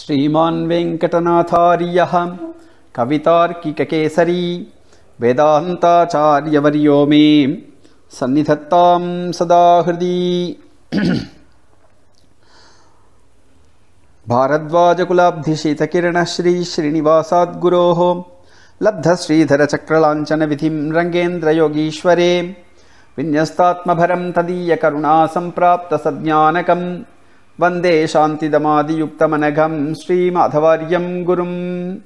श्रीमान् वेङ्कटनाथार्यः कवितार्किककेसरी वेदान्ताचार्यवर्यो मे सन्निधत्तां सदा हृदि भारद्वाजकुलाब्धिशीतकिरणश्रीश्रीनिवासाद्गुरोः लब्धश्रीधरचक्रलाञ्छनविधिं रङ्गेन्द्रयोगीश्वरे विन्यस्तात्मभरं तदीयकरुणासम्प्राप्तसज्ञानकं वन्दे शान्तिदमादियुक्तमनघं श्रीमाधवार्यं गुरुम्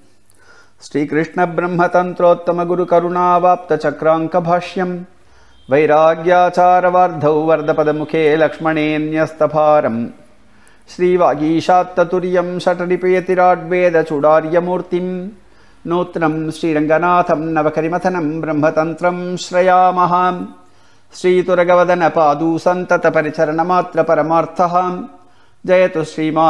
श्रीकृष्णब्रह्मतन्त्रोत्तमगुरुकरुणावाप्तचक्राङ्कभाष्यं वैराग्याचारवार्धौ वर्धपदमुखे लक्ष्मणेऽन्यस्तभारम् श्रीवागीशात्ततुर्यं षटनिपयतिराड्वेदचूडार्यमूर्तिं नूत्नं श्रीरङ्गनाथं नवकरिमथनं ब्रह्मतन्त्रं श्रयामः श्रीतुरगवदनपादूसन्ततपरिचरणमात्रपरमार्थः जयतु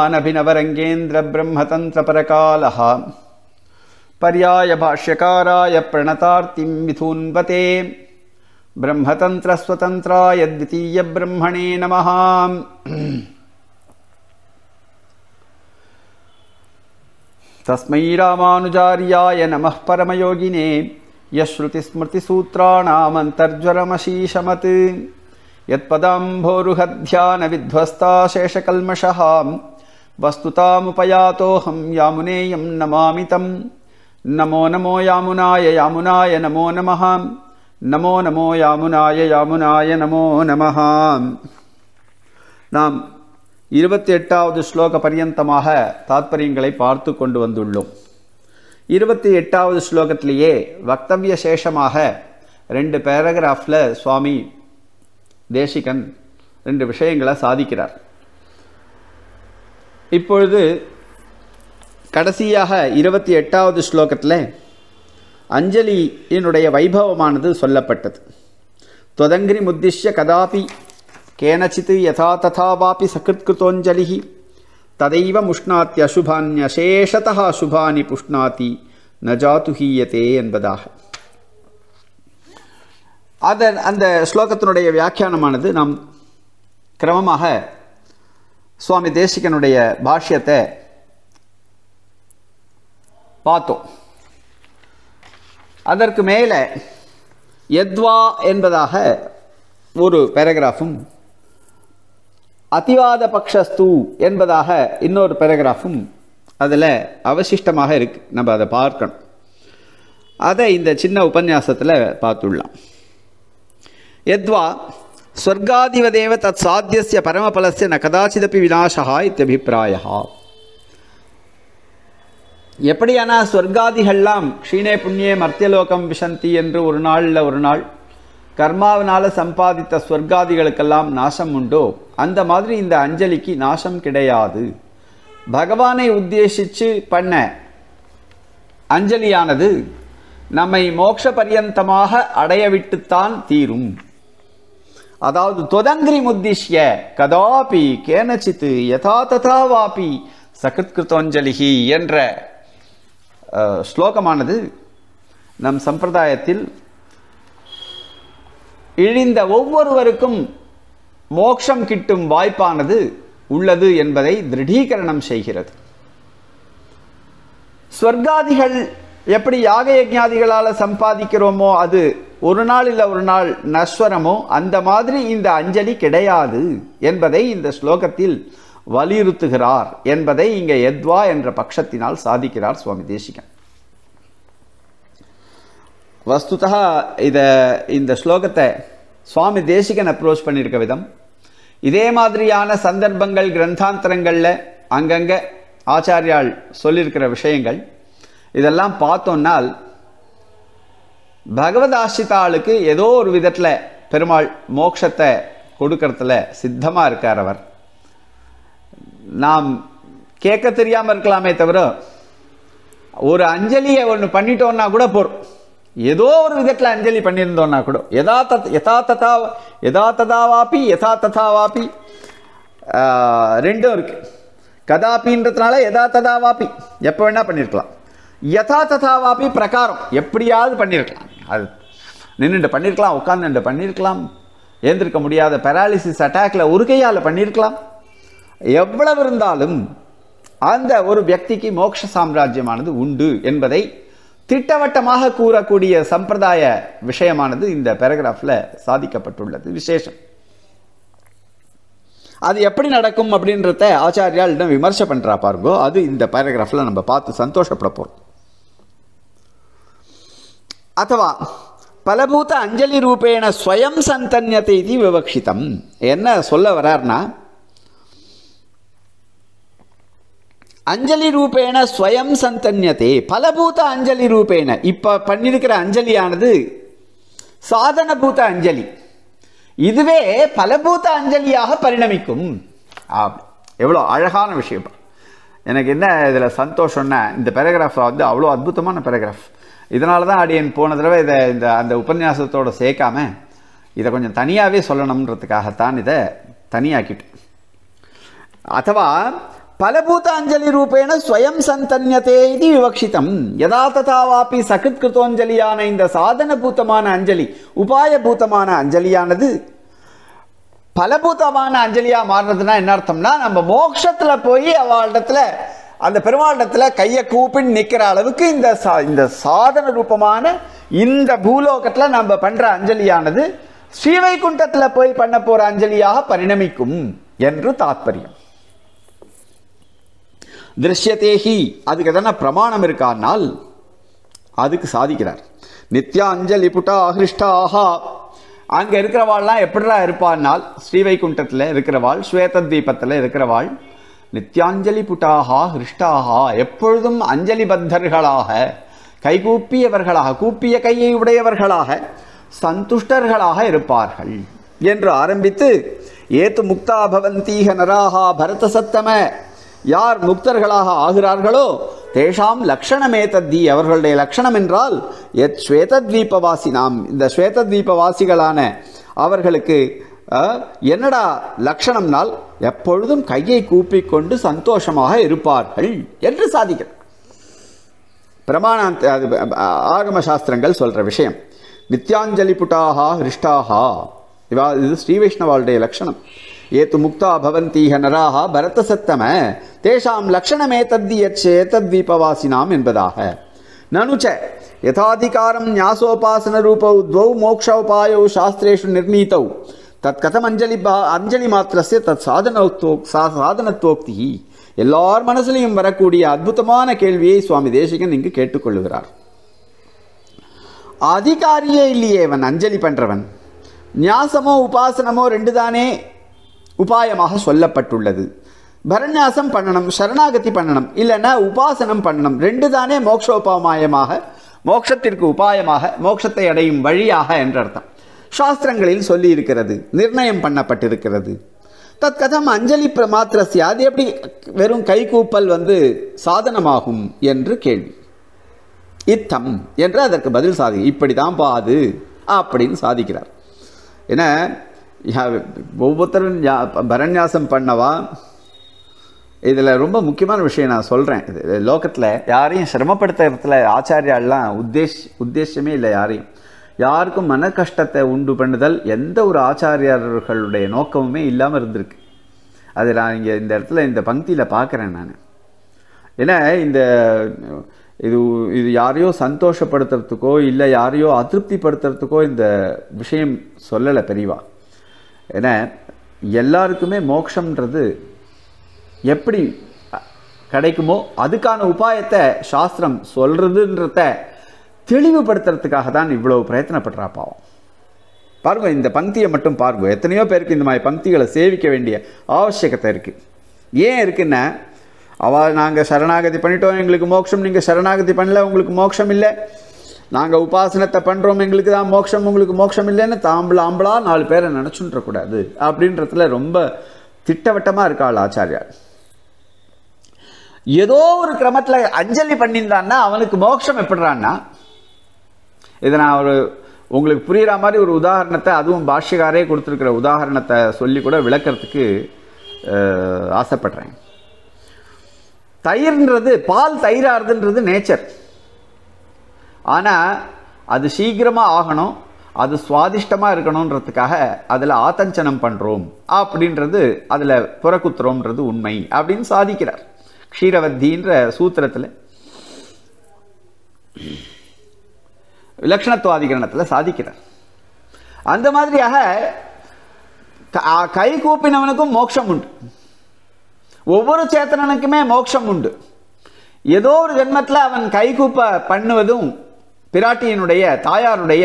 श्रीमानभिनवरङ्गेन्द्रब्रह्मतन्त्रपरकालः पर्यायभाष्यकाराय प्रणतार्तिं विधून्वते ब्रह्मतन्त्रस्वतन्त्राय द्वितीयब्रह्मणे नमः तस्मै रामानुजार्याय नमः परमयोगिने यश्रुतिस्मृतिसूत्राणामन्तर्ज्वरमशीशमत् यत्पदाम्भोरुहध्यानविध्वस्ताशेषकल्मषः वस्तुतामुपयातोऽहं यामुनेयं नमामि तं नमो नमो यामुनाय यामुनाय नमो नमः नमो नमो यामुनाय यामुनाय नमो நமः நாம் இருபத்தி எட்டாவது ஸ்லோக பரியந்தமாக தாத்பரியங்களை பார்த்து கொண்டு வந்துள்ளோம் இருபத்தி எட்டாவது ஸ்லோகத்திலேயே வக்தவிய சேஷமாக ரெண்டு பேராகிராஃபில் சுவாமி தேசிகன் ரெண்டு விஷயங்களை சாதிக்கிறார் இப்பொழுது கடைசியாக இருபத்தி எட்டாவது ஸ்லோகத்தில் அஞ்சலியினுடைய வைபவமானது சொல்லப்பட்டது தொதங்கிரி முத்திஷ்ய கதாபி கேனச்சித் யதா ததா வாபி சகிருத்கிருத்தோஞ்சலி ததைவ முஷ்ணாத்தி அசுபான்யசேஷதா அசுபானி புஷ்ணாதி ந ஜாத்து ஹீயத்தே என்பதாக அதன் அந்த ஸ்லோகத்தினுடைய வியாக்கியானமானது நாம் கிரமமாக சுவாமி தேசிகனுடைய பாஷ்யத்தை பார்த்தோம் அதற்கு மேலே எத்வா என்பதாக ஒரு பேராகிராஃபும் அதிவாத பக்ஷஸ்து என்பதாக இன்னொரு பேராகிராஃபும் அதில் அவசிஷ்டமாக இருக்கு நம்ம அதை பார்க்கணும் அதை இந்த சின்ன உபன்யாசத்தில் பார்த்துள்ளோம் எத்வா ஸ்வர்காதிவதேவ தத் சாத்தியசிய பரமபலசிய ந கதாச்சிதப்பி விநாசா இத்தியபிப்பிராயா எப்படியானா ஸ்வர்காதிகள்லாம் க்ஷீணே புண்ணியே மர்த்தியலோகம் விஷந்தி என்று ஒரு நாளில் ஒரு நாள் கர்மாவினால சம்பாதித்த ஸ்வர்காதிகளுக்கெல்லாம் நாசம் உண்டோ அந்த மாதிரி இந்த அஞ்சலிக்கு நாசம் கிடையாது பகவானை உத்தேசித்து பண்ண அஞ்சலியானது நம்மை மோட்ச பரியந்தமாக அடைய விட்டுத்தான் தீரும் அதாவது தொதங்கிரி முத்திஷ்ய கதாபி கேனச்சித்து யதா ததா வாபி சகிருத்கிருத்தோஞ்சலிகி என்ற ஸ்லோகமானது நம் சம்பிரதாயத்தில் இழிந்த ஒவ்வொருவருக்கும் மோட்சம் கிட்டும் வாய்ப்பானது உள்ளது என்பதை திருடீகரணம் செய்கிறது ஸ்வர்காதிகள் எப்படி யாக யஜ்ஞாதிகளால் சம்பாதிக்கிறோமோ அது ஒரு நாள் இல்லை ஒரு நாள் நஸ்வரமோ அந்த மாதிரி இந்த அஞ்சலி கிடையாது என்பதை இந்த ஸ்லோகத்தில் வலியுறுத்துகிறார் என்பதை இங்கே எத்வா என்ற பட்சத்தினால் சாதிக்கிறார் சுவாமி தேசிகன் வஸ்துதா இதை இந்த ஸ்லோகத்தை சுவாமி தேசிகன் அப்ரோச் பண்ணியிருக்க விதம் இதே மாதிரியான சந்தர்ப்பங்கள் கிரந்தாந்தரங்களில் அங்கங்கே ஆச்சாரியால் சொல்லியிருக்கிற விஷயங்கள் இதெல்லாம் பார்த்தோன்னால் பகவத் ஆசிரிதாளுக்கு ஏதோ ஒரு விதத்தில் பெருமாள் மோட்சத்தை கொடுக்கறதுல சித்தமாக இருக்கார் அவர் நாம் கேட்க தெரியாமல் இருக்கலாமே தவிர ஒரு அஞ்சலியை ஒன்று பண்ணிட்டோன்னா கூட போகிறோம் ஏதோ ஒரு விதத்தில் அஞ்சலி பண்ணியிருந்தோன்னா கூட எதா தத் யதா ததா எதா ததாவாப்பி யதா ததாவாப்பி ரெண்டும் இருக்கு கதாப்பின்றதுனால எதா ததாவாப்பி எப்போ வேணால் பண்ணியிருக்கலாம் யதா ததாவாப்பி பிரகாரம் எப்படியாவது பண்ணியிருக்கலாம் அது நின்றுட்டு பண்ணியிருக்கலாம் உட்காந்துட்டு பண்ணியிருக்கலாம் ஏந்திருக்க முடியாத பெராலிசிஸ் அட்டாக்ல ஒரு கையால் பண்ணியிருக்கலாம் எவ்வளவு இருந்தாலும் அந்த ஒரு வியக்திக்கு மோட்ச சாம்ராஜ்யமானது உண்டு என்பதை திட்டவட்டமாக கூறக்கூடிய சம்பிரதாய விஷயமானது இந்த பேராகிராஃபில் சாதிக்கப்பட்டுள்ளது விசேஷம் அது எப்படி நடக்கும் அப்படின்றத ஆச்சாரியாளிடம் விமர்சை பண்றா பாருங்கோ அது இந்த பேராகிராஃபில் நம்ம பார்த்து சந்தோஷப்பட போறோம் ಅಥವಾ பலபூத அஞ்சலி ரூபேண ஸ்வயம் சந்தன்யத்தை இது விவக்ஷிதம் என்ன சொல்ல வர்றார்னா அஞ்சலி ரூபேண ஸ்வயம் சந்தன்யத்தை பலபூத அஞ்சலி ரூபேண இப்ப பண்ணிருக்கிற அஞ்சலியானது சாதனபூத அஞ்சலி இதுவே பலபூத அஞ்சலியாக பரிணமிக்கும் அப்படி எவ்வளோ அழகான விஷயம் எனக்கு என்ன இதில் சந்தோஷம்னா இந்த பேராகிராஃப் வந்து அவ்வளோ அற்புதமான பேராகிராஃப் இதனால தான் அடியன் போன தடவை இதை இந்த அந்த உபன்யாசத்தோடு சேர்க்காம இதை கொஞ்சம் தனியாகவே சொல்லணுன்றதுக்காகத்தான் இதை தனியாக்கிட்டேன் ಅಥವಾ ಫಲಭೂತಾಂಜಲಿ ರೂಪೇಣ ಸ್ವಯಂ ಸಂತನ್ಯತೆ ಇದು ವಿವಕ್ಷಿತಂ ಯದಾ ತಥಾವಾಪಿ ಸಕೃತ್ಕೃತೋಂಜಲಿயான இந்த சாதனபூதமான அஞ்சலி உபாயபூதமான அஞ்சலியானது பலபூதமான அஞ்சலியா மாறுறதுன்னா என்ன அர்த்தம்னா நம்ம மோட்சத்துல போய் அவளிடத்துல அந்த பெருமாளிடத்துல கையை கூப்பின்னு நிக்கிற அளவுக்கு இந்த சா- இந்த சாதன ரூபமான இந்த பூலோகத்துல நம்ம பண்ற அஞ்சலியானது ஸ்ரீவைகுண்டத்துல போய் பண்ண போற அஞ்சலியாக பரிணமிக்கும் என்று தாத்பரியம் திருஷ்யதேஹி அதுக்கு எதனா பிரமாணம் இருக்கானால் அதுக்கு சாதிக்கிறார் நித்யா அஞ்சலி புட்டா ஹிருஷ்டாஹா அங்க இருக்கிறவாள்லாம் எப்படிடா இருப்பான்னால் ஸ்ரீவைகுண்டத்தில் இருக்கிறவாள் ஸ்வேத தீபத்தில் இருக்கிறவாள் நித்யாஞ்சலி புட்டாகா ஹிருஷ்டாகா எப்பொழுதும் அஞ்சலி பத்தர்களாக கைகூப்பியவர்களாக கூப்பிய கையை உடையவர்களாக சந்துஷ்டர்களாக இருப்பார்கள் என்று ஆரம்பித்து ஏத்து முக்தா பவந்தீக நராகா பரத சத்தம யார் முக்தர்களாக ஆகிறார்களோ தேஷாம் லக்ஷணமே தத்தி அவர்களுடைய லட்சணம் என்றால் எத் ஸ்வேதத்வீபவாசி நாம் இந்த ஸ்வேதத்வீபவாசிகளான அவர்களுக்கு அஹ், என்னடா லட்சணம்னால் எப்பொழுதும் கையை கூப்பிக்கொண்டு சந்தோஷமாக இருப்பார்கள் என்று சாதிக்கிறார் பிரமாணாந்த அது அஹ், ஆகம சாஸ்திரங்கள் சொல்ற விஷயம் நித்யாஞ்சலி புட்டாகா ஹிருஷ்டாகா இவா இது ஸ்ரீ வைஷ்ணவாளுடைய லட்சணம் ஏத்து முக்தா பவந்தீக நராக பரத சத்தம தேஷாம் லக்ஷணமே தத்தி ஏத்தத்வீபவாசினாம் என்பதாக நனுச்ச யதாதிகாரம் ஞாசோபாசன ரூபௌ द्वौ மோக்ஷோபாயௌ சாஸ்திரேஷு நிர்ணீதௌ தத் கதம் அஞ்சலி பா- அஞ்சலி மாத்திரஸ்ய தத் சாதனோக்தோ சா சாதனத்துவோக்தி எல்லார் மனசுலையும் வரக்கூடிய அற்புதமான கேள்வியை சுவாமி தேசிகன் இங்கு கேட்டுக்கொள்ளுகிறார் அதிகாரியே இல்லையே இவன் அஞ்சலி பண்றவன் ஞாசமோ உபாசனமோ ரெண்டு தானே உபாயமாக சொல்லப்பட்டுள்ளது பரநியாசம் பண்ணணும் சரணாகதி பண்ணணும் இல்லைன்னா உபாசனம் பண்ணணும் ரெண்டு தானே மோக்ஷோபாயமாக மோட்சத்திற்கு உபாயமாக மோட்சத்தை அடையும் வழியாக என்ற அர்த்தம் சாஸ்திரங்களில் சொல்லி இருக்கிறது நிர்ணயம் பண்ணப்பட்டிருக்கிறது தத் கதம் அஞ்சலி பிரமாத்திரஸ்ய அது எப்படி வெறும் கைகூப்பல் வந்து சாதனமாகும் என்று கேள்வி இத்தம் என்று அதற்கு பதில் சாதி இப்படிதான் பாது அப்படின்னு சாதிக்கிறார் ஏன்னா யா- ஒவ்வொருத்தரும் யா- பரநியாசம் பண்ணவா இதில் ரொம்ப முக்கியமான விஷயம் நான் சொல்கிறேன் இது லோகத்தில் யாரையும் சிரமப்படுத்துறதுல ஆச்சாரியாலாம் உத்தேஷ் உத்தேசமே இல்லை யாரையும் யாருக்கும் மன கஷ்டத்தை உண்டு பண்ணுதல் எந்த ஒரு ஆச்சாரியார்களுடைய நோக்கமுமே இல்லாமல் இருந்திருக்கு அது நான் இங்கே இந்த இடத்துல இந்த பங்கியில் பார்க்குறேன் நான் ஏன்னா இந்த இது இது யாரையோ சந்தோஷப்படுத்துறதுக்கோ இல்லை யாரையோ அதிருப்திப்படுத்துறதுக்கோ இந்த விஷயம் சொல்லலை பெரியவா ஏன்னா எல்லாருக்குமே மோட்சம்ன்றது எப்படி கிடைக்குமோ அதுக்கான உபாயத்தை சாஸ்திரம் சொல்றதுன்றத தெளிவுபடுத்துறதுக்காக தான் இவ்வளவு பிரயத்தனப்படுறா பாவம் பாருங்க இந்த பங்கியை மட்டும் பாருங்க எத்தனையோ பேருக்கு இந்த மாதிரி பங்கிகளை சேவிக்க வேண்டிய ஆவசியகத்தை இருக்கு ஏன் இருக்குன்னா அவ நாங்கள் சரணாகதி பண்ணிட்டோம் எங்களுக்கு மோட்சம் நீங்கள் சரணாகதி பண்ணல உங்களுக்கு மோட்சம் இல்லை நாங்கள் உபாசனத்தை பண்ணுறோம் எங்களுக்கு தான் மோட்சம் உங்களுக்கு மோட்சம் இல்லைன்னு தாம்பள ஆம்பளா நாலு பேரை நினச்சுன்றக்கூடாது அப்படின்றதுல ரொம்ப திட்டவட்டமாக இருக்காள் ஆச்சாரியார் ஏதோ ஒரு கிரமத்தில் அஞ்சலி பண்ணியிருந்தான்னா அவனுக்கு மோட்சம் எப்படிறான்னா இதை நான் ஒரு உங்களுக்கு புரியுற மாதிரி ஒரு உதாரணத்தை அதுவும் பாஷ்யக்காரே கொடுத்துருக்கிற உதாரணத்தை சொல்லி கூட விளக்கறதுக்கு அஹ், ஆசைப்படுறேன் தயிர்ன்றது பால் தயிராறுதுன்றது நேச்சர் ஆனால் அது சீக்கிரமாக ஆகணும் அது சுவாதிஷ்டமாக இருக்கணுன்றதுக்காக அதில் ஆத்தஞ்சனம் பண்ணுறோம் அப்படின்றது அதில் புறக்குத்துறோம்ன்றது உண்மை அப்படின்னு சாதிக்கிறார் க்ஷீரவத்தின்ற சூத்திரத்தில் விலக்ஷணத்துவாதிகரணத்தில் சாதிக்கிறார் அந்த மாதிரியாக க- ஆ, கை கூப்பினவனுக்கும் மோட்சம் உண்டு ஒவ்வொரு சேத்தனனுக்குமே மோட்சம் உண்டு ஏதோ ஒரு ஜென்மத்தில் அவன் கைகூப்ப பண்ணுவதும் பிராட்டியினுடைய தாயாருடைய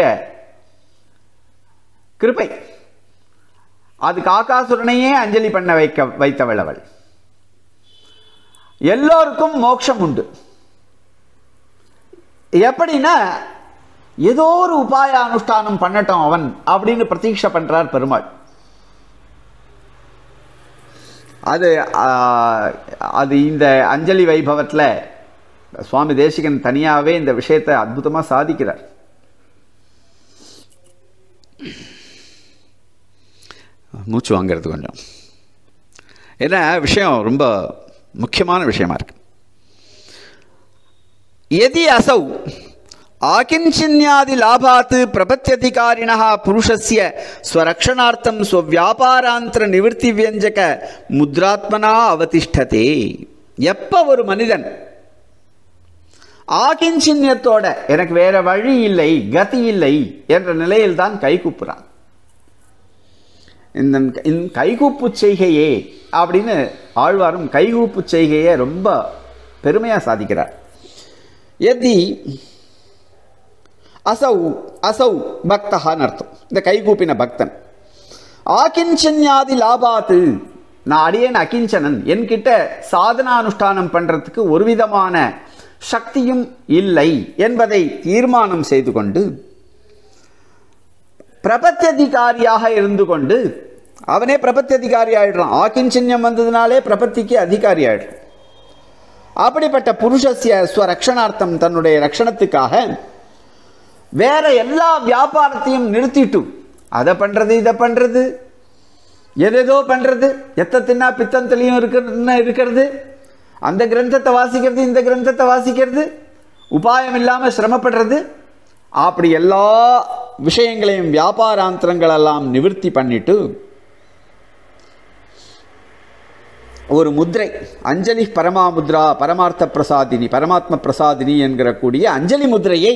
கிருபை அது காக்காசுரனையே அஞ்சலி பண்ண வைக்க வைத்தவள் அவள் எல்லோருக்கும் மோட்சம் உண்டு எப்படின்னா ஏதோ ஒரு உபாய அனுஷ்டானம் பண்ணட்டும் அவன் அப்படின்னு பிரதீட்சை பண்றார் பெருமாள் அது ஆ, அது இந்த அஞ்சலி வைபவத்தில் சுவாமி தேசிகன் தனியாகவே இந்த விஷயத்தை அற்புதமாக சாதிக்கிறார் மூச்சு வாங்கிறது கொஞ்சம் ஏன்னா விஷயம் ரொம்ப முக்கியமான விஷயமா இருக்கு எதி அசௌ ஆகிஞ்சின்யாதி லாபாத் பிரபத்தியதிகாரிணः புருஷஸ்ய ஸ்வரக்ஷணார்த்தம் ஸ்வவியாபாராந்திர நிவர்த்தி வியஞ்சக முத்ராத்மனா அவதிஷ்டதே எப்ப ஒரு மனிதன் ஆகிஞ்சின்யத்தோட எனக்கு வேற வழி இல்லை கதி இல்லை என்ற நிலையில் தான் கை கூப்புறான் இந்த இந்த கைகூப்பு செய்கையே அப்படின்னு ஆழ்வாரும் கைகூப்பு செய்கையை ரொம்ப பெருமையாக சாதிக்கிறார் எதி அசௌ அசௌ பக்தகான்னு அர்த்தம் இந்த கைகூப்பின பக்தன் ஆகிஞ்சன்யாதி லாபாத்து நான் அடியேன் அகிஞ்சனன் என்கிட்ட சாதனானுஷ்டானம் பண்றதுக்கு ஒரு விதமான சக்தியும் இல்லை என்பதை தீர்மானம் செய்து கொண்டு பிரபத்தியதிகாரியாக இருந்து கொண்டு அவனே பிரபத்தியதிகாரி ஆயிடுறான் ஆக்கிஞ்சன்யம் வந்ததுனாலே பிரபத்திக்கு அதிகாரி ஆயிடுறான் அப்படிப்பட்ட புருஷஸ்ய ஸ்வரக்ஷணார்த்தம் தன்னுடைய ரக்ஷணத்துக்காக வேற எல்லா வியாபாரத்தையும் நிறுத்திட்டு அதை பண்றது இதை பண்றது எதேதோ பண்றது எத்த தின்னா பித்தந்திலையும் இருக்கிற இருக்கிறது அந்த கிரந்தத்தை வாசிக்கிறது இந்த கிரந்தத்தை வாசிக்கிறது உபாயம் இல்லாமல் சிரமப்படுறது அப்படி எல்லா விஷயங்களையும் வியாபாராந்திரங்கள் எல்லாம் நிவர்த்தி பண்ணிட்டு ஒரு முத்ரை அஞ்சலி பரமாமுத்ரா பரமார்த்த பிரசாதினி பரமாத்ம பிரசாதினி என்கிற கூடிய அஞ்சலி முத்ரையை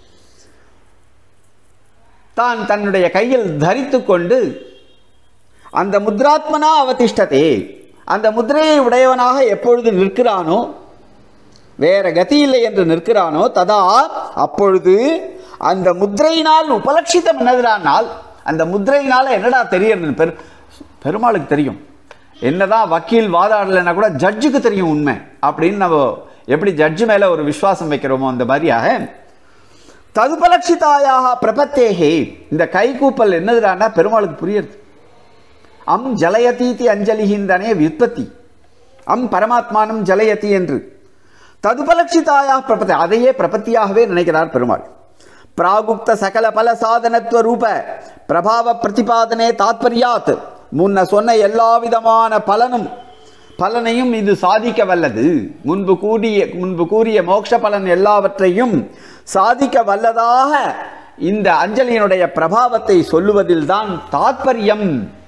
தான் தன்னுடைய கையில் தரித்து கொண்டு அந்த முத்ராத்மனா அவதிஷ்டதே அந்த முத்திரையை உடையவனாக எப்பொழுது நிற்கிறானோ வேற கதி இல்லை என்று நிற்கிறானோ ததா அப்பொழுது அந்த முத்திரையினால் உபலட்சிதம் என்னதுடானால் அந்த முத்திரையினால என்னடா தெரியறது பெரு பெருமாளுக்கு தெரியும் என்னதான் வக்கீல் வாதாடலைன்னா கூட ஜட்ஜுக்கு தெரியும் உண்மை அப்படின்னு நம்ம எப்படி ஜட்ஜு மேல ஒரு விசுவாசம் வைக்கிறோமோ அந்த மாதிரியாக ததுபலட்சிதாயாக பிரபத்தேகே இந்த கைகூப்பல் என்னதுடான்னா பெருமாளுக்கு புரியுது அம் ஜலயதீதி அஞ்சலிகின்றனே வியுற்பத்தி அம் பரமாத்மானம் ஜலயதி என்று ததுபலட்சிதாயா பிரபத்தி அதையே பிரபத்தியாகவே நினைக்கிறார் பெருமாள் பிராகுப்த சகல பல சாதனத்துவ ரூப பிரபாவ பிரதிபாதனே தாத்பரியாத் முன்ன சொன்ன எல்லா விதமான பலனும் பலனையும் இது சாதிக்க வல்லது முன்பு கூடிய முன்பு கூறிய மோட்ச பலன் எல்லாவற்றையும் சாதிக்க வல்லதாக இந்த அஞ்சலியினுடைய பிரபாவத்தை சொல்லுவதில் தான் தாத்பரியம்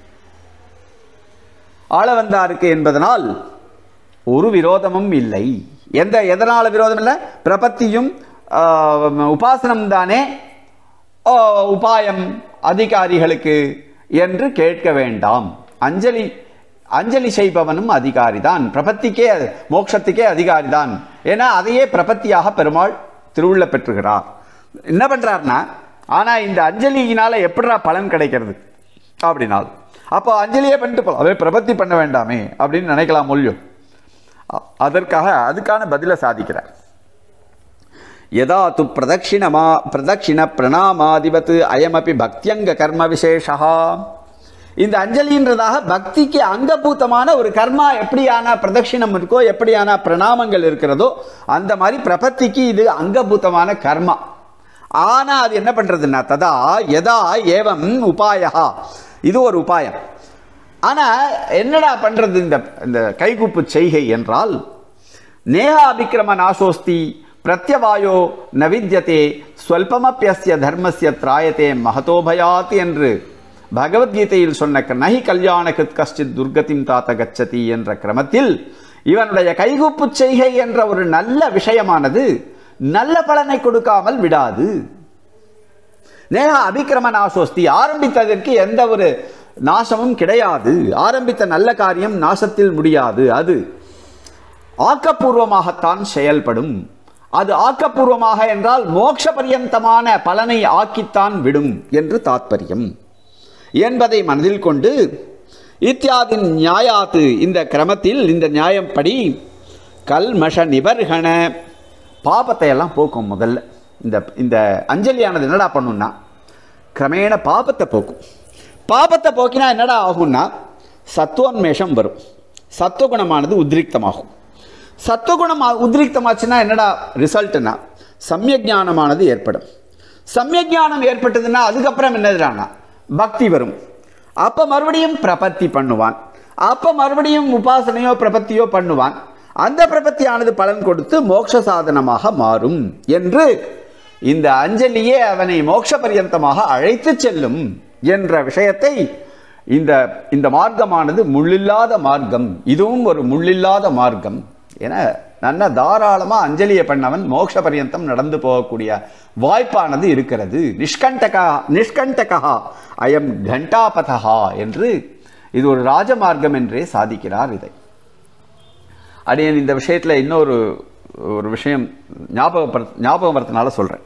ஆளவந்தாருக்கு என்பதனால் ஒரு விரோதமும் இல்லை எந்த எதனால விரோதம் இல்லை பிரபத்தியும் உபாசனம் தானே ஆ, உபாயம் அதிகாரிகளுக்கு என்று கேட்க வேண்டாம் அஞ்சலி அஞ்சலி செய்பவனும் அதிகாரிதான் பிரபத்திக்கே மோட்சத்துக்கே அதிகாரிதான் ஏன்னா அதையே பிரபத்தியாக பெருமாள் திருவுள்ள பெற்றுகிறார் என்ன பண்றாருன்னா ஆனா இந்த அஞ்சலியினால எப்படிடா பலன் கிடைக்கிறது அப்படினால் அப்போ அஞ்சலியே பண்ணிட்டு போலாம் அவே பிரபத்தி பண்ண வேண்டாமே அப்படின்னு நினைக்கலாம் மொழியும் அ- அதற்காக அதுக்கான பதிலை சாதிக்கிறார் யதா து பிரதட்சிணமா பிரதட்சிண பிரணாமாதிபத்து அயமபி பக்தியங்க கர்ம விசேஷா இந்த அஞ்சலின்றதாக பக்திக்கு அங்கபூத்தமான ஒரு கர்மா எப்படியான பிரதட்சிணம் இருக்கோ எப்படியான பிரணாமங்கள் இருக்கிறதோ அந்த மாதிரி பிரபத்திக்கு இது அங்கபூத்தமான கர்மா ஆனா அது என்ன பண்றதுன்னா ததா யதா ஏவம் உபாயா இது ஒரு உபாயம் ஆனா என்னடா பண்றது இந்த இந்த கைகூப்பு செய்கை என்றால் நேஹா அபிக்கிரம நாசோஸ்தி பிரத்யவாயோ ந வித்யதே ஸ்வல்பமப்பியஸ்ய தர்மஸ்ய திராயத்தே மகதோ பயாத் என்று பகவத்கீதையில் சொன்ன நகி கல்யாண கிருத் கஷ்டித் துர்கதிம் தாத்த கச்சதி என்ற கிரமத்தில் இவனுடைய கைகூப்பு செய்கை என்ற ஒரு நல்ல விஷயமானது நல்ல பலனை கொடுக்காமல் விடாது நேஹா அபிக்கிரம நாசோஸ்தி ஆரம்பித்ததற்கு எந்த ஒரு நாசமும் கிடையாது ஆரம்பித்த நல்ல காரியம் நாசத்தில் முடியாது அது ஆக்கப்பூர்வமாகத்தான் செயல்படும் அது ஆக்கப்பூர்வமாக என்றால் மோட்ச பரியந்தமான பலனை ஆக்கித்தான் விடும் என்று தாத்பரியம் என்பதை மனதில் கொண்டு இத்தியாதின் நியாயாத்து இந்த கிரமத்தில் இந்த நியாயப்படி கல்மஷ நிபர்கண பாபத்தை எல்லாம் போக்கும் முதல்ல இந்த இந்த அஞ்சலியானது என்னடா பண்ணும்னா கிரமேண பாபத்தை போக்கும் பாபத்தை போக்கினா என்னடா ஆகும்னா சத்துவன்மேஷம் வரும் சத்துவகுணமானது உத்ரிக்தமாகும் சத்துவகுணம் உத்ரிக்தமாச்சுன்னா என்னடா ரிசல்ட்னா சமயஜானமானது ஏற்படும் சமயஜானம் ஏற்பட்டதுன்னா அதுக்கப்புறம் என்னதுடானா பக்தி வரும் அப்போ மறுபடியும் பிரபத்தி பண்ணுவான் அப்போ மறுபடியும் உபாசனையோ பிரபத்தியோ பண்ணுவான் அந்த பிரபத்தியானது பலன் கொடுத்து மோட்ச சாதனமாக மாறும் என்று இந்த அஞ்சலியே அவனை மோட்ச பரியந்தமாக அழைத்து செல்லும் என்ற விஷயத்தை இந்த இந்த மார்க்கமானது முள்ளில்லாத மார்க்கம் இதுவும் ஒரு முள்ளில்லாத மார்க்கம் என நல்ல தாராளமாக அஞ்சலியை பண்ணவன் மோட்ச பரியந்தம் நடந்து போகக்கூடிய வாய்ப்பானது இருக்கிறது நிஷ்கண்டகா நிஷ்கண்டகா அயம் கண்டாபதா என்று இது ஒரு ராஜமார்க்கம் என்றே சாதிக்கிறார் இதை அடியன் இந்த விஷயத்தில் இன்னொரு ஒரு விஷயம் ஞாபகப்படுத்த ஞாபகம் வரதுனால சொல்கிறேன்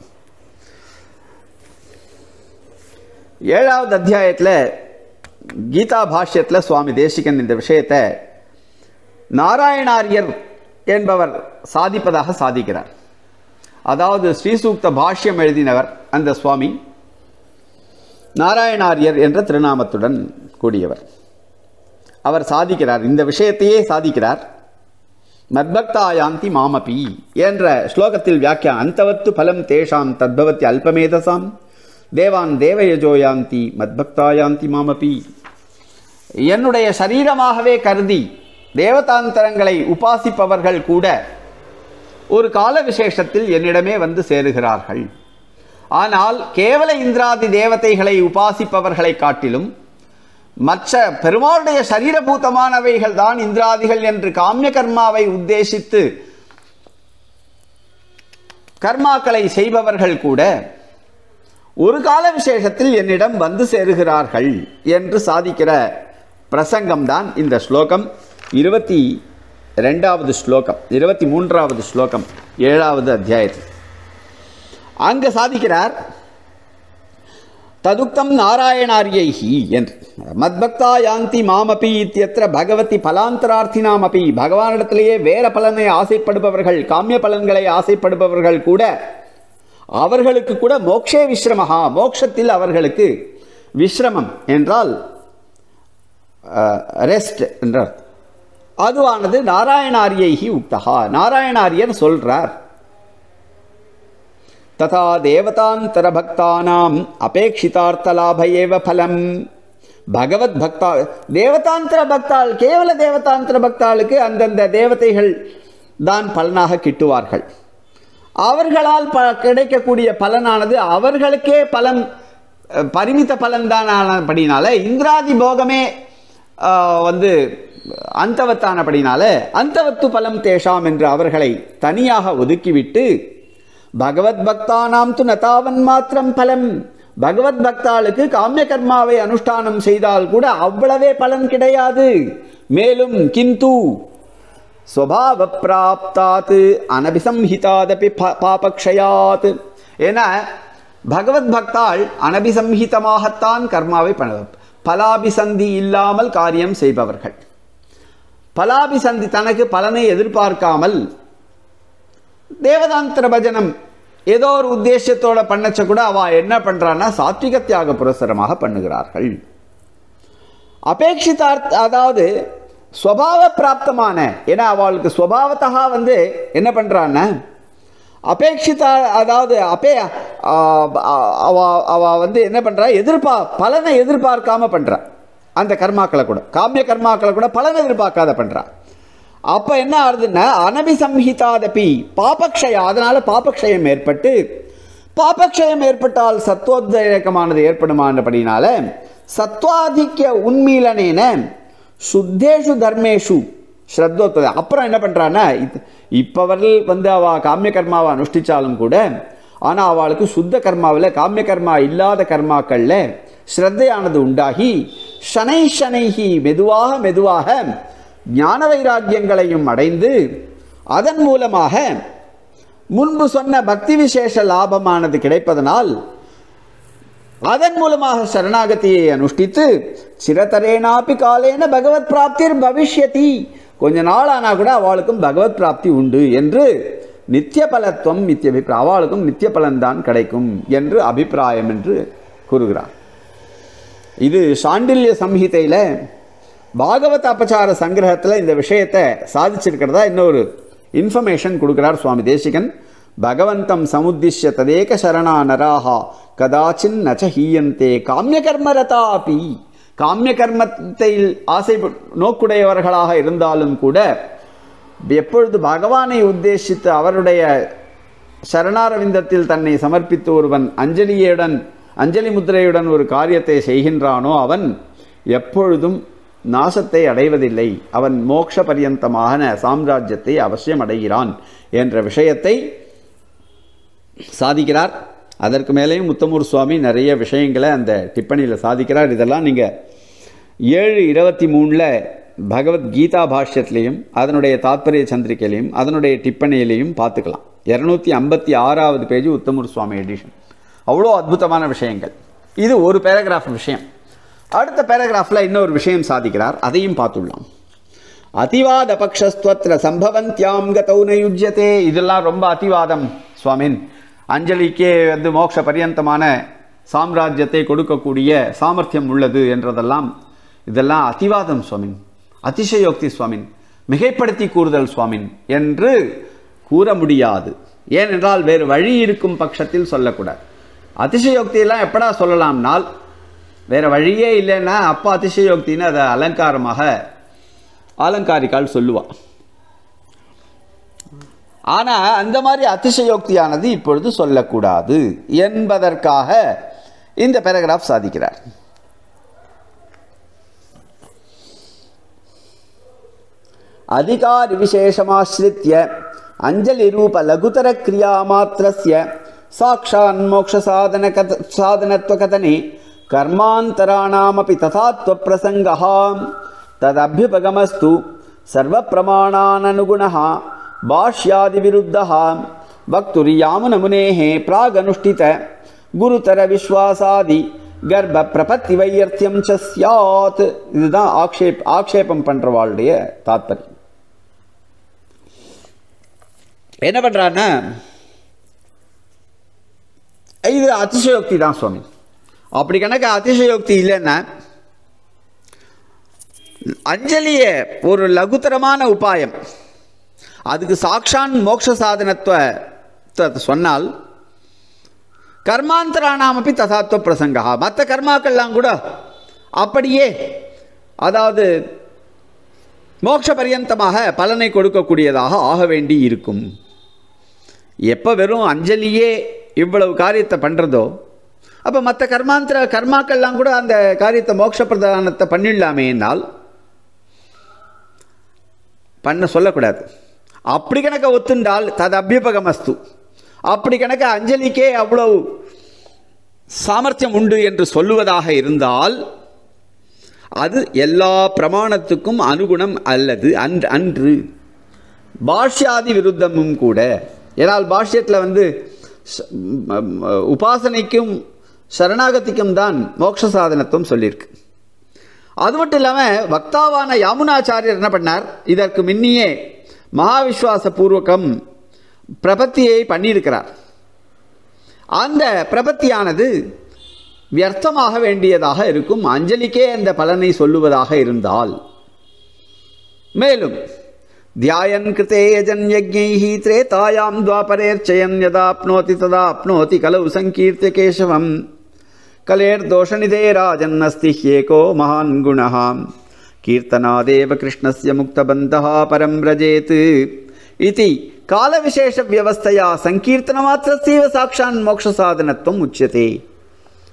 ஏழாவது அத்தியாயத்தில் கீதா பாஷ்யத்தில் சுவாமி தேசிகன் இந்த விஷயத்தை நாராயணாரியர் என்பவர் சாதிப்பதாக சாதிக்கிறார் அதாவது ஸ்ரீசூக்த பாஷ்யம் எழுதினவர் அந்த சுவாமி நாராயணாரியர் என்ற திருநாமத்துடன் கூடியவர் அவர் சாதிக்கிறார் இந்த விஷயத்தையே சாதிக்கிறார் மத்பக்தாயாந்தி மாமபி என்ற ஸ்லோகத்தில் வியாக்கியா அந்தவத்து பலம் தேஷாம் தத்பவத்தி அல்பமேதசாம் தேவான் தேவயஜோயாந்தி மத்பக்தாயாந்தி மாமபி என்னுடைய சரீரமாகவே கருதி தேவதாந்தரங்களை உபாசிப்பவர்கள் கூட ஒரு கால விசேஷத்தில் என்னிடமே வந்து சேருகிறார்கள் ஆனால் கேவல இந்திராதி தேவதைகளை உபாசிப்பவர்களை காட்டிலும் மற்ற பெருமாளுடைய சரீரபூதமானவைகள் தான் இந்திராதிகள் என்று காமிய கர்மாவை உத்தேசித்து கர்மாக்களை செய்பவர்கள் கூட ஒரு கால விசேஷத்தில் என்னிடம் வந்து சேருகிறார்கள் என்று சாதிக்கிற பிரசங்கம்தான் இந்த ஸ்லோகம் இருபத்தி ரெண்டாவது ஸ்லோகம் இருபத்தி மூன்றாவது ஸ்லோகம் ஏழாவது அத்தியாயத்தில் அங்கே சாதிக்கிறார் ததுக்தம் நாராயணாரியைஹி என்று மத்பக்தா யாந்தி மாமபி இத்தியத்திர பகவதி பலாந்தரார்த்தினாமபி பகவானிடத்திலேயே வேற பலனை ஆசைப்படுபவர்கள் காமிய பலன்களை ஆசைப்படுபவர்கள் கூட அவர்களுக்கு கூட மோக்ஷே விஸ்ரமஹா மோக்ஷத்தில் அவர்களுக்கு விஸ்ரமம் என்றால் ரெஸ்ட் என்றார் அதுவானது நாராயணாரியைஹி உக்தகா நாராயணாரியர் சொல்றார் ததா தேவதாந்தர பக்தானாம் அபேட்சிதார்த்தலாப ஏவ பலம் பகவத் பக்தா தேவதாந்திர பக்தாள் கேவல தேவதாந்திர பக்தாளுக்கு அந்தந்த தேவதைகள் தான் பலனாக கிட்டுவார்கள் அவர்களால் ப கிடைக்கக்கூடிய பலனானது அவர்களுக்கே பலன் அஹ், பரிமித பலன்தான் ஆனபடினால இந்திராதி போகமே ஆஹ், வந்து அந்தவத்தானபடினால அந்தவத்து பலம் தேஷாம் என்று அவர்களை தனியாக ஒதுக்கிவிட்டு பகவத் பக்தானாம் து நதாவன் மாத்திரம் பலம் பகவத் பக்தாளுக்கு காமிய கர்மாவை அனுஷ்டானம் செய்தால் கூட அவ்வளவே பலன் கிடையாது மேலும் கிந்து ஸ்வபாவ பிராப்தாத் அனபிசம்ஹிதாதபி ப- பாபக்ஷயாத் என பகவத் பக்தாள் அனபிசம்ஹிதமாகத்தான் கர்மாவை பண்ண பலாபிசந்தி இல்லாமல் காரியம் செய்பவர்கள் பலாபிசந்தி தனக்கு பலனை எதிர்பார்க்காமல் தேவதாந்திர பஜனம் ஏதோ ஒரு உத்தேசத்தோட பண்ணச்ச கூட அவ என்ன பண்றான்னா சாத்விக தியாக புரஸ்தரமாக பண்ணுகிறார்கள் அபேட்சிதார்த்த அதாவது ஸ்வபாவ பிராப்தமான ஏன்னா அவளுக்கு ஸ்வபாவத்தகா வந்து என்ன பண்றான்னா அபேட்சிதா அதாவது அப்பே ஆ, அவ அவ வந்து என்ன பண்றா எதிர்பா பலனை எதிர்பார்க்காம பண்றா அந்த கர்மாக்களை கூட காமிய கர்மாக்களை கூட பலனை எதிர்பார்க்காத பண்றா அப்ப என்ன ஆகுதுன்னா அனபிசம்ஹிதாதபி பாபக்ஷயா அதனால பாபக்ஷயம் ஏற்பட்டு பாபக்ஷயம் ஏற்பட்டால் சத்வோத்ரேகமானது ஏற்படுமானபடினால சத்வாதிக்க உன்மீலனேன சுத்தேஷு தர்மேஷு ஸ்ரத்தோத்பதி அப்புறம் என்ன பண்ணுறான்னா இது இப்பவர்கள் வந்து அவ காமிய கர்மாவை அனுஷ்டிச்சாலும் கூட ஆனால் அவளுக்கு சுத்த கர்மாவில் காமிய கர்மா இல்லாத கர்மாக்களில் ஸ்ரத்தையானது உண்டாகி ஷனை ஷனைஹி மெதுவாக மெதுவாக ஞான வைராக்கியங்களையும் அடைந்து அதன் மூலமாக முன்பு சொன்ன பக்தி விசேஷ லாபமானது கிடைப்பதனால் அதன் மூலமாக சரணாகதியை அனுஷ்டித்து சிரதரேனாப்பி காலேன பகவத் பிராப்திர் பவிஷ்யதி கொஞ்ச நாள் ஆனா கூட அவளுக்கும் பகவத் பிராப்தி உண்டு என்று நித்திய பலத்துவம் நித்திய அபிப்பிராயம் அவளுக்கும் நித்திய பலன்தான் கிடைக்கும் என்று அபிப்பிராயம் என்று கூறுகிறார் இது சாண்டில்ய சம்ஹிதையில் பாகவத அபச்சார சங்கிரகத்தில் இந்த விஷயத்தை சாதிச்சிருக்கிறதா இன்னொரு இன்ஃபர்மேஷன் கொடுக்கிறார் சுவாமி தேசிகன் பகவந்தம் சமுத்திஷ்ய ததேக சரணா நராஹா கதாச்சின் நச்ச ஹீயந்தே காமிய கர்மரதா அப்பி காமிய கர்மத்தை ஆசை நோக்குடையவர்களாக இருந்தாலும் கூட எப்பொழுது பகவானை உத்தேசித்து அவருடைய சரணாரவிந்தத்தில் தன்னை சமர்ப்பித்து ஒருவன் அஞ்சலியுடன் அஞ்சலி முத்திரையுடன் ஒரு காரியத்தை செய்கின்றானோ அவன் எப்பொழுதும் நாசத்தை அடைவதில்லை அவன் மோட்ச பரியந்தமான சாம்ராஜ்யத்தை அவசியம் அடைகிறான் என்ற விஷயத்தை சாதிக்கிறார் அதற்கு மேலேயும் முத்தமூர் சுவாமி நிறைய விஷயங்களை அந்த டிப்பணியில் சாதிக்கிறார் இதெல்லாம் நீங்கள் ஏழு இருபத்தி மூணில் பகவத்கீதா பாஷ்யத்திலையும் அதனுடைய தாத்பரிய சந்திரிகையிலையும் அதனுடைய டிப்பணியிலையும் பார்த்துக்கலாம் இரநூத்தி ஐம்பத்தி ஆறாவது பேஜ் உத்தமூர் சுவாமி எடிஷன் அவ்வளோ அற்புதமான விஷயங்கள் இது ஒரு பேராகிராஃப் விஷயம் அடுத்த பேராகிராஃபில் இன்னொரு விஷயம் சாதிக்கிறார் அதையும் பார்த்துடலாம் அதிவாத பக்ஷஸ்துவத்திர சம்பவந்தியாம் கதௌ நயுஜ்யதே இதெல்லாம் ரொம்ப அதிவாதம் சுவாமின் அஞ்சலிக்கே வந்து மோட்ச பரியந்தமான சாம்ராஜ்யத்தை கொடுக்கக்கூடிய சாமர்த்தியம் உள்ளது என்றதெல்லாம் இதெல்லாம் அதிவாதம் சுவாமின் அதிசயோக்தி சுவாமின் மிகைப்படுத்தி கூறுதல் சுவாமின் என்று கூற முடியாது ஏனென்றால் வேறு வழி இருக்கும் பட்சத்தில் சொல்லக்கூடாது அதிசயோக்தியெல்லாம் எப்படா சொல்லலாம்னால் வேற வழியே இல்லைன்னா அப்போ அதிசயோக்தின்னு அதை அலங்காரமாக அலங்காரிக்கால் சொல்லுவாள் ஆனால் அந்த மாதிரி அதிசயோக்தியானது இப்பொழுது சொல்லக்கூடாது என்பதற்காக இந்த பேராகிராஃப் சாதிக்கிறார் அதிகாரி விசேஷமாசிரித்ய அஞ்சலி ரூப லகுதர கிரியா மாத்திரஸ்ய சாட்சான் மோக்ஷ சாதன கத சாதனத்துவ கதனே கர்மாந்தராணாமபி ததாத்வ பிரசங்கः ததभ्युपगमस्तु सर्वप्रमाणाननुगुणः भाष्यादिविरुद्धः वक्तुर्यामुनमुनेः प्रागनुष्ठित गुरुतरविश्वासादि கர்ப்ப பிரபத்தி வையர்த்தியம் ச சியாத் இதுதான் ஆக்ஷேப் ஆக்ஷேபம் பண்றவாளுடைய தாத்பரியம் என்ன பண்றான்னா இது அதிசயோக்தி தான் சுவாமி அப்படி கணக்கு அதிசயோக்தி இல்லைன்னா அஞ்சலிய ஒரு லகுத்தரமான உபாயம் அதுக்கு சாக்ஷான் மோட்ச சாதனத்துவ சொன்னால் கர்மாந்தரானாமப்பி தசாத்துவ பிரசங்கா மற்ற கர்மாக்கள்லாம் கூட அப்படியே அதாவது மோட்ச பரியந்தமாக பலனை கொடுக்கக்கூடியதாக ஆக வேண்டி இருக்கும் எப்போ வெறும் அஞ்சலியே இவ்வளவு காரியத்தை பண்ணுறதோ அப்போ மற்ற கர்மாந்திர கர்மாக்கள்லாம் கூட அந்த காரியத்தை மோட்ச பிரதானத்தை பண்ணிடலாமே என்னால் பண்ண சொல்லக்கூடாது அப்படி கணக்க ஒத்துண்டால் தது அபியுபகமஸ்து அப்படி கணக்க அஞ்சலிக்கே அவ்வளவு சாமர்த்தியம் உண்டு என்று சொல்லுவதாக இருந்தால் அது எல்லா பிரமாணத்துக்கும் அனுகுணம் அல்லது அன்று அன்று பாஷ்யாதி விருத்தமும் கூட ஏனால் பாஷ்யத்தில் வந்து ச- ம- ம- உபாசனைக்கும் சரணாகதிக்கும் தான் மோட்ச சாதனத்துவம் சொல்லியிருக்கு அது மட்டும் இல்லாமல் வக்தாவான யாமுனாச்சாரியர் என்ன பண்ணார் இதற்கு முன்னியே மகாவிஸ்வாச பூர்வகம் பிரபத்தியை பண்ணியிருக்கிறார் அந்த பிரபத்தியானது வியர்த்தமாக வேண்டியதாக இருக்கும் அஞ்சலிக்கே அந்த பலனை சொல்லுவதாக இருந்தால் மேலும் தியாயன் கிருதே யஜன் யஜ்ஞைஹி திரேதாயாம் துவாபரேர்ச்சயம் யதாப்னோதி ததாப்னோதி கலவு சங்கீர்த்திய கேசவம் कलेर्दोषनिधे राजन्नस्ति ह्येको महान् गुणः कीर्तनादेव कृष्णस्य मुक्तबन्धः परं व्रजेत् इति कालविशेषव्यवस्थया सङ्कीर्तनमात्रस्यैव साक्षान् मोक्षसाधनत्वम् उच्यते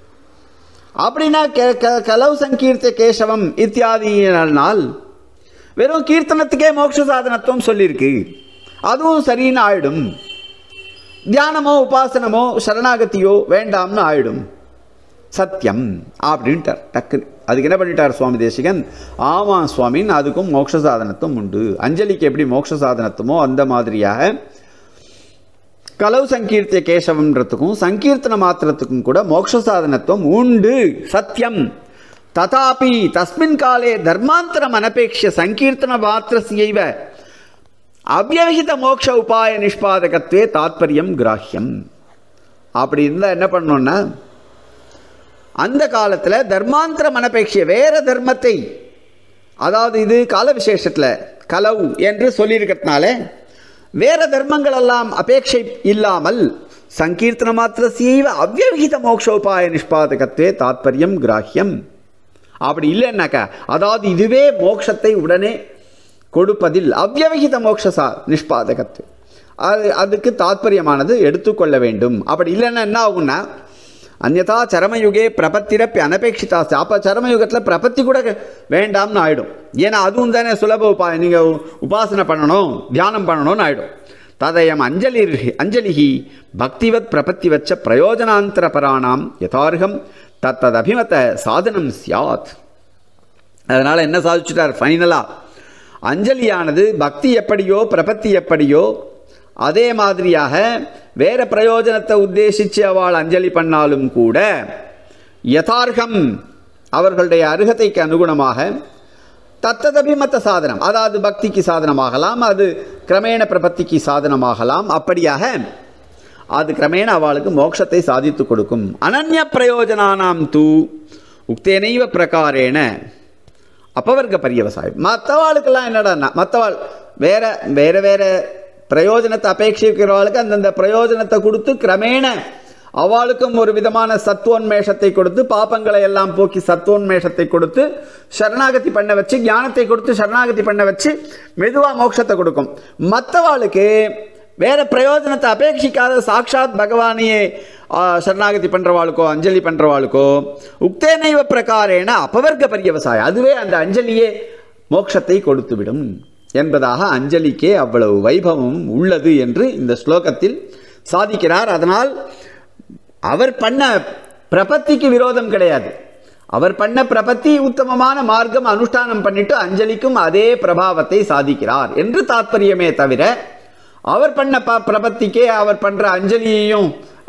அப்படின்னா கெ- க- கலவு சங்கீர்த்த கேசவம் இத்தியாதியினால் வெறும் கீர்த்தனத்துக்கே மோட்ச சாதனத்துவம் சொல்லியிருக்கு அதுவும் சரின்னு ஆயிடும் தியானமோ உபாசனமோ சரணாகதியோ வேண்டாம்னு ஆயிடும் சத்தியம் அப்படின்ட்டார் டக்குன்னு அதுக்கு என்ன பண்ணிட்டார் சுவாமி தேசிகன் ஆமாம் சுவாமின்னு அதுக்கும் மோட்ச சாதனத்துவம் உண்டு அஞ்சலிக்கு எப்படி மோட்ச சாதனத்துவமோ அந்த மாதிரியாக கலவு சங்கீர்த்திய கேசவம்ன்றதுக்கும் சங்கீர்த்தன மாத்திரத்துக்கும் கூட மோட்ச சாதனத்துவம் உண்டு சத்தியம் ததாபி தஸ்மின் காலே தர்மாந்தரம் அனபேட்சிய சங்கீர்த்தன மாத்திரஸ்யைவ அவ்வவிகித மோட்ச உபாய நிஷ்பாதகத்வே தாத்பரியம் கிராஹ்யம் அப்படி இருந்தால் என்ன பண்ணோன்னா அந்த காலத்தில் தர்மாந்திர மனப்பேட்சிய வேற தர்மத்தை அதாவது இது கால விசேஷத்தில் கலவு என்று சொல்லியிருக்கிறதுனால வேற தர்மங்கள் எல்லாம் அபேட்சை இல்லாமல் சங்கீர்த்தன மாத்திர சீவ அவ்வவிகித மோக்ஷோபாய நிஷ்பாதகத்வே தாத்பரியம் கிராஹ்யம் அப்படி இல்லைன்னாக்கா அதாவது இதுவே மோட்சத்தை உடனே கொடுப்பதில் அவ்வவிகித மோக்ஷசா நிஷ்பாதகத்து அது அதுக்கு தாத்பரியமானது எடுத்துக்கொள்ள வேண்டும் அப்படி இல்லைன்னா என்ன ஆகும்னா அந்நதா சரமயுகே பிரபத்திரப்பி அனபேட்சிதா அப்போ சரமயுகத்தில் பிரபத்தி கூட வேண்டாம்னு ஆயிடும் ஏன்னா அதுவும் தானே சுலப உபா நீங்கள் உபாசனை பண்ணணும் தியானம் பண்ணணும்னு ஆயிடும் ததயம் அஞ்சலி அஞ்சலிஹி பக்திவத் பிரபத்தி வச்ச பிரயோஜனாந்தர பராணாம் யதார்கம் தத்தது அபிமத சாதனம் சியாத் அதனால் என்ன சாதிச்சுட்டார் ஃபைனலாக அஞ்சலியானது பக்தி எப்படியோ பிரபத்தி எப்படியோ அதே மாதிரியாக வேற பிரயோஜனத்தை உத்தேசித்து அவள் அஞ்சலி பண்ணாலும் கூட யதார்கம் அவர்களுடைய அருகதைக்கு அனுகுணமாக தத்ததபிமத்த சாதனம் அதாவது பக்திக்கு சாதனமாகலாம் அது கிரமேண பிரபத்திக்கு சாதனமாகலாம் அப்படியாக அது கிரமேண அவளுக்கு மோட்சத்தை சாதித்து கொடுக்கும் அனன்ய பிரயோஜனானாம் தூ உக்தேனைவ பிரகாரேன அப்பவர்க்க பரியவசாயம் மற்றவாளுக்கெல்லாம் என்னடான்னா மற்றவாள் வேற வேற வேற பிரயோஜனத்தை அபேட்சிக்கிறவாளுக்கு அந்தந்த பிரயோஜனத்தை கொடுத்து கிரமேண அவளுக்கும் ஒரு விதமான சத்துவோன்மேஷத்தை கொடுத்து பாப்பங்களை எல்லாம் போக்கி சத்துவோன்மேஷத்தை கொடுத்து சரணாகதி பண்ண வச்சு ஞானத்தை கொடுத்து சரணாகதி பண்ண வச்சு மெதுவாக மோட்சத்தை கொடுக்கும் மற்றவாளுக்கு வேற பிரயோஜனத்தை அபேட்சிக்காத சாட்சாத் பகவானையே சரணாகதி பண்ணுறவாளுக்கோ அஞ்சலி பண்ணுறவாளுக்கோ உக்தேனைவ பிரகாரேன அபவர்க்க பரியவசாயம் அதுவே அந்த அஞ்சலியே மோட்சத்தை கொடுத்துவிடும் என்பதாக அஞ்சலிக்கே அவ்வளவு வைபவம் உள்ளது என்று இந்த ஸ்லோகத்தில் சாதிக்கிறார் அதனால் அவர் பண்ண பிரபத்திக்கு விரோதம் கிடையாது அவர் பண்ண பிரபத்தி உத்தமமான மார்க்கம் அனுஷ்டானம் பண்ணிட்டு அஞ்சலிக்கும் அதே பிரபாவத்தை சாதிக்கிறார் என்று தாத்பரியமே தவிர அவர் பண்ண ப பிரபத்திக்கே அவர் பண்ற அஞ்சலியையும்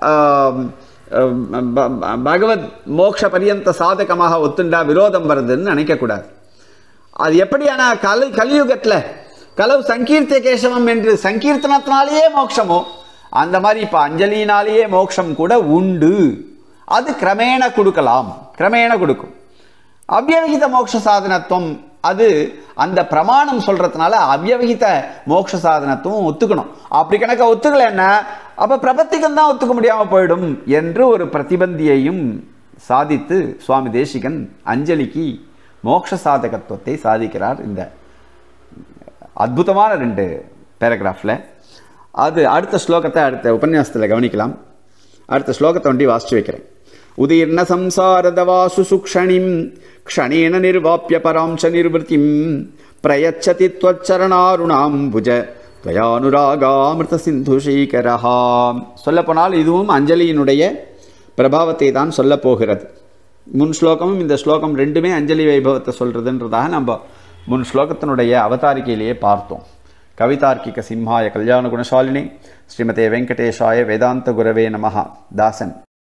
பகவத் மோக்ஷ பரியந்த சாதகமாக ஒத்துண்டா விரோதம் வருதுன்னு நினைக்கக்கூடாது அது எப்படியான கலை கலியுகத்தில் கலவு சங்கீர்த்த கேசவம் என்று சங்கீர்த்தனத்தினாலேயே மோட்சமோ அந்த மாதிரி இப்போ அஞ்சலியினாலேயே மோட்சம் கூட உண்டு அது கிரமேண கொடுக்கலாம் கிரமேண கொடுக்கும் அவ்வவிகித மோட்ச சாதனத்துவம் அது அந்த பிரமாணம் சொல்றதுனால அவ்வவிகித மோட்ச சாதனத்துவம் ஒத்துக்கணும் அப்படி கணக்க ஒத்துக்கலைன்னா அப்போ பிரபத்திகம் தான் ஒத்துக்க முடியாமல் போயிடும் என்று ஒரு பிரதிபந்தியையும் சாதித்து சுவாமி தேசிகன் அஞ்சலிக்கு மோட்ச சாதகத்துவத்தை சாதிக்கிறார் இந்த அற்புதமான ரெண்டு பேராகிராஃபில் அது அடுத்த ஸ்லோகத்தை அடுத்த உபன்யாசத்தில் கவனிக்கலாம் அடுத்த ஸ்லோகத்தை ஒண்டி வாசிச்சு வைக்கிறேன் உதீர்ண சம்சாரதவாசு சுக்ஷணிம் க்ஷணேன நிர்வாப்பிய பராம்ச நிர்வൃத்திம் பிரயச்சதி त्वच्चरणारुणाம் புஜ துவயானுராகாமிருத சிந்து சீகரஹா சொல்லப்போனால் இதுவும் அஞ்சலியினுடைய பிரபாவத்தை தான் சொல்ல போகிறது முன் ஸ்லோகமும் இந்த ஸ்லோகம் ரெண்டுமே அஞ்சலி வைபவத்தை சொல்கிறதுன்றதாக நம்ம முன் ஸ்லோகத்தினுடைய அவதாரிக்கையிலேயே பார்த்தோம் கவிதார்க்கிக சிம்ஹாய கல்யாண குணசாலினி ஸ்ரீமதே வெங்கடேஷாய வேதாந்த குரவே நமஹா தாசன்